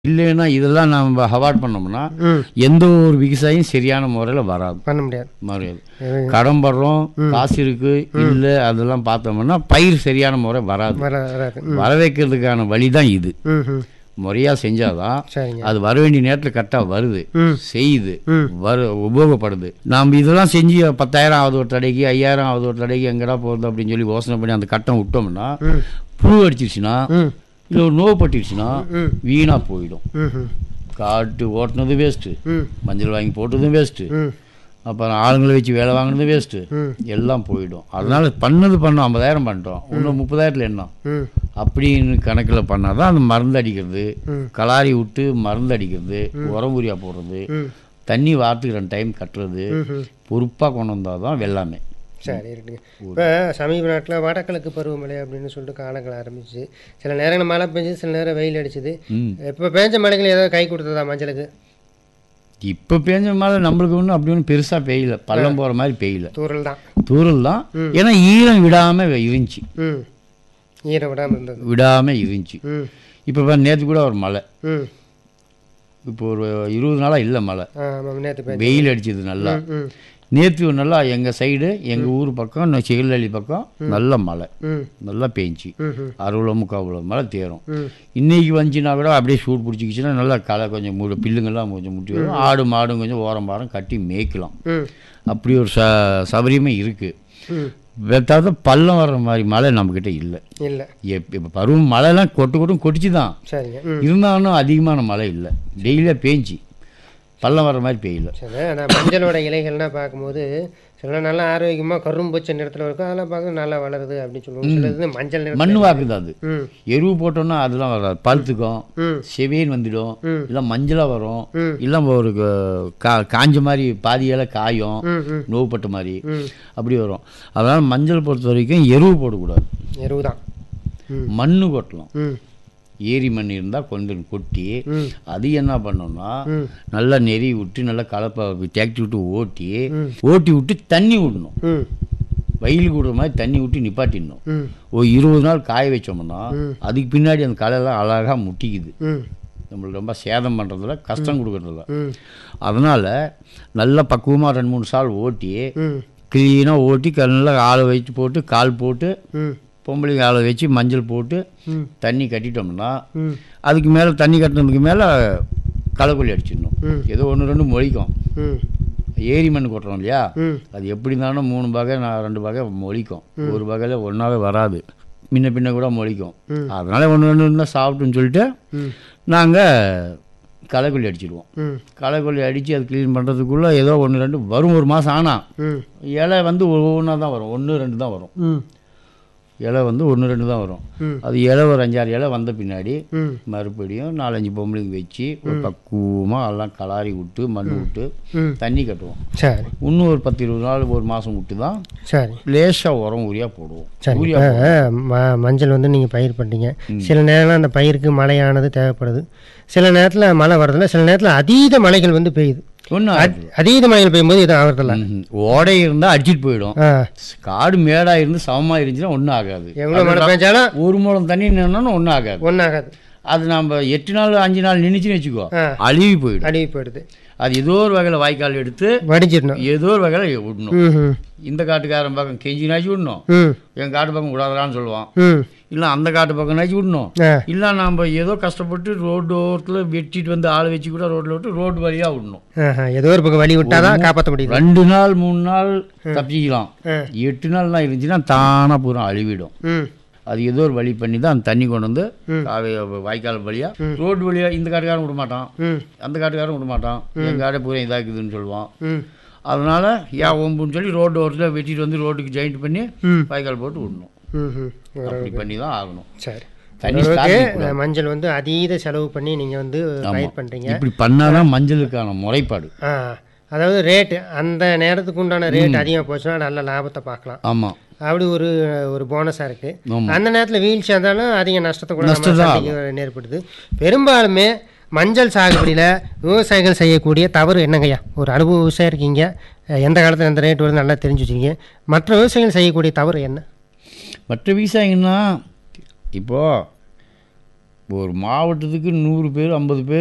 இல்லைன்னா இதெல்லாம் நம்ம அவாய்ட் பண்ணோம்னா ம் எந்த ஒரு விவசாயம் சரியான முறையில் வராது பண்ண முடியாது மறையாது இது கடன் படுறோம் காசு இருக்கு இல்லை அதெல்லாம் பார்த்தோம்னா பயிர் சரியான முறை வராது வர வராது ம் வர வைக்கிறதுக்கான வழி தான் இது ம் ம் முறையாக செஞ்சாதான் சரிங்க அது வர வேண்டிய நேரத்தில் கரெக்டாக வருது ம் செய்யுது ம் வரு உபயோகப்படுது நாம் இதெல்லாம் செஞ்சு பத்தாயிரம் ஆகுது ஒரு தடைக்கு ஐயாயிரம் ஆகுது ஒரு தடைக்கு எங்கடா போகுது அப்படின்னு சொல்லி யோசனை பண்ணி அந்த கட்டம் விட்டோம்னா ம் புழு அடிச்சிருச்சுன்னா ம் இல்லை ஒரு நோவு பட்டுருச்சுன்னா ம் வீணாக போயிடும் ம் ம் காட்டு ஓட்டுனது வேஸ்ட்டு ம் மஞ்சள் வாங்கி போட்டதும் வேஸ்ட்டு ம் அப்புறம் ஆளுங்களை வச்சு வேலை வாங்கினது வேஸ்ட்டு ம் எல்லாம் போயிடும் அதனால பண்ணது பண்ணோம் ஐம்பதாயிரம் பண்ணிட்டோம் இன்னும் முப்பதாயிரத்தில் என்ன ம் அப்படின்னு கணக்கில் பண்ணால் தான் அந்த மருந்து அடிக்கிறது ம். கலாரி விட்டு மருந்து அடிக்கிறது உரம் உரியா போடுறது ம் தண்ணி வாரத்துக்கு ரெண்டு டைம் கட்டுறது ம் ம் பொறுப்பாக கொண்டு வந்தால் தான் வெள்ளாமை சரி இருக்குங்க இப்போ சமீப நாட்டில் வடகிழக்கு பருவமழை அப்படின்னு சொல்லிட்டு காலங்கள் ஆரம்பிச்சு சில நேரங்கள் மழை பெஞ்சு சில நேரம் வெயில் அடிச்சுது ம் இப்போ பேஞ்ச மழைகள் ஏதாவது கை கொடுத்ததா மஞ்சளுக்கு இப்போ பேஞ்ச மழை நம்மளுக்கு ஒன்றும் அப்படி ஒன்றும் பெருசாக பெய்யல பள்ளம் போகிற மாதிரி பெய்யல தூரல் தான் தூரல் தான் ஏன்னா ஈரம் விடாமல் இருந்துச்சு ம் ஈரம் விடாமல் இருந்தது விடாமல் இருந்துச்சு ம் இப்போ நேற்று கூட ஒரு மழை ம் இப்போ ஒரு இருபது நாளாக இல்லை மழை ஆ ஆமாம் நேற்று பேஞ்சு வெயில் அடிச்சது நல்லா ம் நேற்று நல்லா எங்கள் சைடு எங்கள் ஊர் பக்கம் இன்னும் சிகல்லி பக்கம் நல்ல மழை ம் நல்லா பெஞ்சி ம் ம் அறுபது முக்கால் மழை தேரும் ம் இன்னைக்கு வந்துச்சுன்னா கூட அப்படியே சூடு பிடிச்சிக்கிச்சுன்னா நல்லா களை கொஞ்சம் மூடு பில்லுங்கெல்லாம் கொஞ்சம் முட்டி வரும் ஆடு மாடும் கொஞ்சம் ஓரம் பாரம் கட்டி மேய்க்கலாம் ம் அப்படி ஒரு ச சௌகரியமே இருக்குது ம் தவிர பள்ளம் வர்ற மாதிரி மழை நம்மக்கிட்ட இல்லை இல்லை எப் இப்போ பருவம் மழைலாம் கொட்டு கொட்டும் கொட்டிச்சு தான் சரிங்க ம் இருந்தாலும் அதிகமான மழை இல்லை டெய்லியாக பேஞ்சி பள்ளம் வர்ற மாதிரி பெய்யல சரி நான் மஞ்சளோட இலைகள்லாம் பார்க்கும்போது சில நல்லா ஆரோக்கியமாக கரும்பச்சை நிறத்தில் இருக்கும் அதெல்லாம் பார்க்க நல்லா வளருது அப்படின்னு சொல்லுவாங்க சிலது மஞ்சள் நிறம் மண் வாக்குது அது ம் எருவு போட்டோம்னா அதெல்லாம் வராது பழுத்துக்கும் ம் செவேன் வந்துடும் ம். இல்லை மஞ்சளாக வரும் ம். இல்லை ஒரு க- கா காஞ்ச மாதிரி பாதியால் காயும் ம் ம் நோவுப்பட்ட மாதிரி ம் அப்படி வரும் அதனால் மஞ்சள் பொறுத்த வரைக்கும் எருவு போடக்கூடாது எருவு தான் ம் மண் கொட்டலாம் ம் ஏரி மண் இருந்தால் கொஞ்சம் கொட்டி ம் அது என்ன பண்ணோம்னா ம் நல்லா நெறி விட்டு நல்லா கலப்பை தேக்கி விட்டு ஓட்டி ம். ஓட்டி விட்டு தண்ணி விடணும் ம் வெயிலுக்கு விடுற மாதிரி தண்ணி விட்டு நிப்பாட்டிடணும் ம் ஒரு இருபது நாள் காய வச்சோம்னா ம். அதுக்கு பின்னாடி அந்த களையெல்லாம் அழகாக முட்டிக்குது ம் நம்மளுக்கு ரொம்ப சேதம் பண்ணுறதில்ல கஷ்டம் கொடுக்கறதில்ல ம் அதனால் நல்லா பக்குவமாக ரெண்டு மூணு சால் ஓட்டி ம் க்ளீனாக ஓட்டி நல்லா ஆளை வச்சு போட்டு கால் போட்டு ம் பொம்பளைங்க ஆளை வச்சு மஞ்சள் போட்டு ம் தண்ணி கட்டிட்டோம்னா ம் அதுக்கு மேலே தண்ணி கட்டினதுக்கு மேலே களைக்கொல்லி அடிச்சிடணும் ம். ஏதோ ஒன்று ரெண்டு மொழிக்கும் ம் ஏரி மண் கொட்டுறோம் இல்லையா ம் அது எப்படி இருந்தாலும் மூணு வகை நான் ரெண்டு வகை மொழிக்கும் ஒரு வகையில் ஒன்றாவே வராது முன்ன பின்ன கூட மொழிக்கும் ம். அதனால் ஒன்று ரெண்டு இருந்தால் சாப்பிட்டுன்னு சொல்லிட்டு ம் நாங்கள் களைக்கொல்லி அடிச்சிடுவோம் ம் களைக்கொல்லி அடித்து அது க்ளீன் பண்ணுறதுக்குள்ளே ஏதோ ஒன்று ரெண்டு வரும் ஒரு மாதம் ஆனால் ம் இலை வந்து ஒவ்வொன்றா தான் வரும் ஒன்று ரெண்டு தான் வரும் ம் இலை வந்து ஒன்று ரெண்டு தான் வரும் ம் அது இலை ஒரு அஞ்சாறு இலை வந்த பின்னாடி ம் மறுபடியும் நாலஞ்சு பொம்பளைங்க வச்சு ஒரு பக்குவமாக எல்லாம் கலாரி விட்டு மண் விட்டு ம் தண்ணி கட்டுவோம் சரி இன்னும் ஒரு பத்து இருபது நாள் ஒரு மாதம் விட்டு தான் சரி லேசாக உரம் உரியா போடுவோம் சரி யூரியா இப்போ ம மஞ்சள் வந்து நீங்கள் பயிர் பண்ணிட்டீங்க சில நேரம் அந்த பயிருக்கு மழையானது தேவைப்படுது சில நேரத்தில் மழை வரதில்ல சில நேரத்தில் அதீத மழைகள் வந்து பெய்யுது ஒன்றும் அத்- அதீத மழைகள் பெய்யும்போது எதுவும் ஆகிறதில்ல ஓடை இருந்தால் அடிச்சிட்டு போயிடும் ஆ காடு மேடாக இருந்து சமமாக இருந்துச்சுன்னா ஒன்றும் ஆகாது எவ்வளோ மழை பெஞ்சாலும் ஒரு மூலம் தண்ணி நின்னாலும் ஒன்றும் ஆகாது ஒன்றும் ஆகாது அது நம்ம எட்டு நாள் அஞ்சு நாள் நின்றுச்சுன்னு வச்சுக்கோ ஆ. அழுகி போயிடும் அழுகி போயிடுது அது ஏதோ ஒரு வகையில் வாய்க்கால் எடுத்து வடிஞ்சிடணும் ஏதோ ஒரு வகையில் விடணும் ம் ம் இந்த காட்டுக்காரன் பக்கம் கெஞ்சினாச்சு விடணும் ம் என் காட்டு பக்கம் விடாதான்னு சொல்லுவான் ம் இல்லை அந்த காட்டு பக்கம்னாச்சும் விடணும் ஆ இல்லை நம்ம ஏதோ கஷ்டப்பட்டு ரோடு ஓரத்தில் வெட்டிட்டு வந்து ஆள் வச்சு கூட ரோட்டில் விட்டு ரோடு வழியாக விடணும் ஆஹா, ஏதோ ஒரு பக்கம் வழி விட்டாதான் காப்பாற்ற முடியுது ரெண்டு நாள் மூணு நாள் தப்பிக்கலாம் ஆ. எட்டு நாள்லாம் இருந்துச்சுன்னா தானாக பூரா அழிவிடும் ம் அது ஏதோ ஒரு வழி பண்ணி தான் அந்த தண்ணி கொண்டு வந்து ம். காவே வாய்க்கால் வழியாக ரோடு வழியாக இந்த காட்டுக்காரன் விட மாட்டான் ம் அந்த காட்டுக்காரன் விட மாட்டான் என் காடை பூரா இதாக்குதுன்னு சொல்லுவான் ம் அதனால் ஏன் ஒம்புன்னு சொல்லி ரோடு ஓரத்தில் வெட்டிட்டு வந்து ரோட்டுக்கு ஜாயிண்ட் பண்ணி ம் வாய்க்கால் போட்டு விடணும் ம் ம் அப்படி பண்ணி தான் ஆகணும் சரி தண்ணி ஓரளவுக்கு ஸ்டார்டிங் அஹ், மஞ்சள் வந்து அதீத செலவு பண்ணி நீங்கள் வந்து பயிர் பண்ணுறீங்க இப்படி பண்ணாதான் மஞ்சளுக்கான முறைப்பாடு ஆ அதாவது ரேட்டு அந்த நேரத்துக்கு உண்டான ரேட் அதிகமாக போச்சுன்னா நல்ல லாபத்தை பார்க்கலாம் ஆமாம் அப்படி ஒரு ஒரு போனஸாக இருக்குது ஆமாம் அந்த நேரத்தில் வீழ்ச்சி இருந்தாலும் அதிக நஷ்டத்தை கூட நம்ம நஷ்டம் தான் சந்திக்க நேர்படுது பெரும்பாலுமே மஞ்சள் சாகுபடியில் விவசாயிகள் செய்யக்கூடிய தவறு என்னங்கய்யா ஒரு அனுபவ விவசாயம் இருக்கீங்க அஹ், எந்த காலத்தில் எந்த ரேட் வருது நல்லா தெரிஞ்சு வச்சுருக்கீங்க மற்ற விவசாயிகள் செய்யக்கூடிய தவறு என்ன மற்ற விவசாயிங்கன்னா இப்போது ஒரு மாவட்டத்துக்கு நூறு பேர் ஐம்பது பேர்